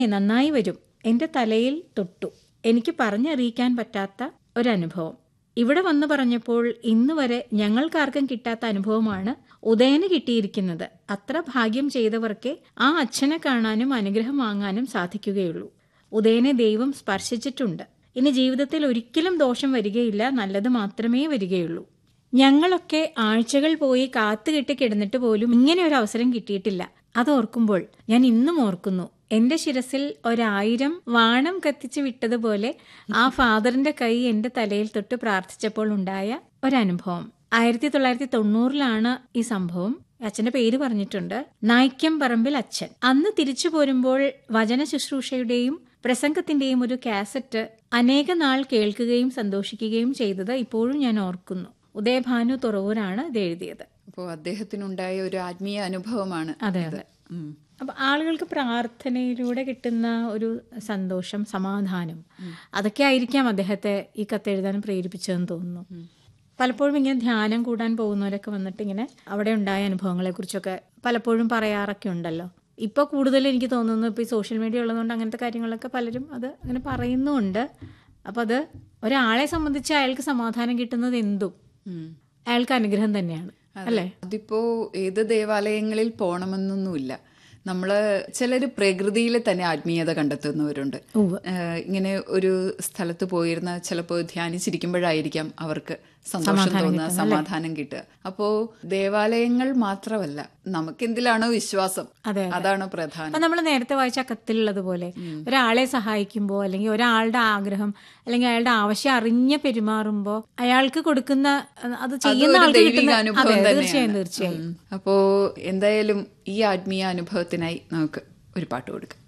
നന്നായി വരും എൻ്റെ തലയിൽ തൊട്ടു എനിക്ക് പറഞ്ഞറിയിക്കാൻ പറ്റാത്ത ഒരനുഭവം ഇവിടെ വന്നു പറഞ്ഞപ്പോൾ ഇന്ന് വരെ ഞങ്ങൾക്കാർക്കും കിട്ടാത്ത അനുഭവമാണ് ഉദയന് കിട്ടിയിരിക്കുന്നത് അത്ര ഭാഗ്യം ചെയ്തവർക്കേ ആ അച്ഛനെ കാണാനും അനുഗ്രഹം വാങ്ങാനും സാധിക്കുകയുള്ളൂ ഉദയനെ ദൈവം സ്പർശിച്ചിട്ടുണ്ട് ഇനി ജീവിതത്തിൽ ഒരിക്കലും ദോഷം വരികയില്ല നല്ലത് മാത്രമേ വരികയുള്ളൂ ഞങ്ങളൊക്കെ ആഴ്ചകൾ പോയി കാത്തുകെട്ടി കിടന്നിട്ട് പോലും ഇങ്ങനെ ഒരു അവസരം കിട്ടിയിട്ടില്ല അതോർക്കുമ്പോൾ ഞാൻ ഇന്നും ഓർക്കുന്നു എന്റെ ശിരസിൽ ഒരായിരം വാണം കത്തിച്ച് വിട്ടതുപോലെ ആ ഫാദറിന്റെ കൈ എന്റെ തലയിൽ തൊട്ട് പ്രാർത്ഥിച്ചപ്പോൾ ഉണ്ടായ ഒരനുഭവം ആയിരത്തി തൊള്ളായിരത്തി തൊണ്ണൂറിലാണ് ഈ സംഭവം അച്ഛന്റെ പേര് പറഞ്ഞിട്ടുണ്ട് നായ്ക്കം പറമ്പിൽ അച്ഛൻ അന്ന് തിരിച്ചു പോരുമ്പോൾ വചന ശുശ്രൂഷയുടെയും പ്രസംഗത്തിന്റെയും ഒരു കാസറ്റ് അനേക നാൾ കേൾക്കുകയും സന്തോഷിക്കുകയും ചെയ്തത് ഇപ്പോഴും ഞാൻ ഓർക്കുന്നു ഉദയഭാനു തുറവൂരാണ് ഇത് എഴുതിയത് അപ്പോൾ അദ്ദേഹത്തിനുണ്ടായ ഒരു ആത്മീയ അനുഭവമാണ് അതെ അതെ ഉം. അപ്പൊ ആളുകൾക്ക് പ്രാർത്ഥനയിലൂടെ കിട്ടുന്ന ഒരു സന്തോഷം സമാധാനം അതൊക്കെ ആയിരിക്കാം അദ്ദേഹത്തെ ഈ കത്തെഴുതാൻ പ്രേരിപ്പിച്ചതെന്ന് തോന്നുന്നു പലപ്പോഴും ഇങ്ങനെ ധ്യാനം കൂടാൻ പോകുന്നവരൊക്കെ വന്നിട്ട് ഇങ്ങനെ അവിടെ ഉണ്ടായ അനുഭവങ്ങളെ കുറിച്ചൊക്കെ പലപ്പോഴും പറയാറൊക്കെ ഉണ്ടല്ലോ ഇപ്പൊ കൂടുതൽ എനിക്ക് തോന്നുന്നു ഇപ്പൊ ഈ സോഷ്യൽ മീഡിയ ഉള്ളതുകൊണ്ട് അങ്ങനത്തെ കാര്യങ്ങളൊക്കെ പലരും അത് അങ്ങനെ പറയുന്നുമുണ്ട് അപ്പൊ അത് ഒരാളെ സംബന്ധിച്ച് അയാൾക്ക് സമാധാനം കിട്ടുന്നത് എന്തും ഉം. അയാൾക്ക് അനുഗ്രഹം തന്നെയാണ് അല്ലേ അതിപ്പോ ഏത് ദേവാലയങ്ങളിൽ പോണമെന്നൊന്നുമില്ല നമ്മള് ചിലര് പ്രകൃതിയിൽ തന്നെ ആത്മീയത കണ്ടെത്തുന്നവരുണ്ട് ഉവ്വ്. ഏഹ് ഇങ്ങനെ ഒരു സ്ഥലത്ത് പോയിരുന്ന ചിലപ്പോൾ ധ്യാനിച്ചിരിക്കുമ്പോഴായിരിക്കാം അവർക്ക് സന്തോഷം തോന്നുക സമാധാനം കിട്ടുക അപ്പോ ദേവാലയങ്ങൾ മാത്രമല്ല നമുക്ക് എന്തിലാണോ വിശ്വാസം അതെ, അതാണ് പ്രധാനം അപ്പൊ നമ്മൾ നേരത്തെ വായിച്ച ആ കത്തിലുള്ളത് പോലെ ഒരാളെ സഹായിക്കുമ്പോൾ അല്ലെങ്കിൽ ഒരാളുടെ ആഗ്രഹം അല്ലെങ്കിൽ അയാളുടെ ആവശ്യം അറിഞ്ഞ് പെരുമാറുമ്പോൾ അയാൾക്ക് കൊടുക്കുന്ന അഹ് അത് ചെയ്യുന്ന അതൊരു ആൾക്ക് ദൈവിക കിട്ടുന്ന അനുഭവം അതെ തീർച്ചയായും തന്നെയാണ് തീർച്ചയായും ഉം. അപ്പോ എന്തായാലും ഈ ആത്മീയ അനുഭവത്തിനായി നമുക്ക് ഒരു പാട്ട് കൊടുക്കാം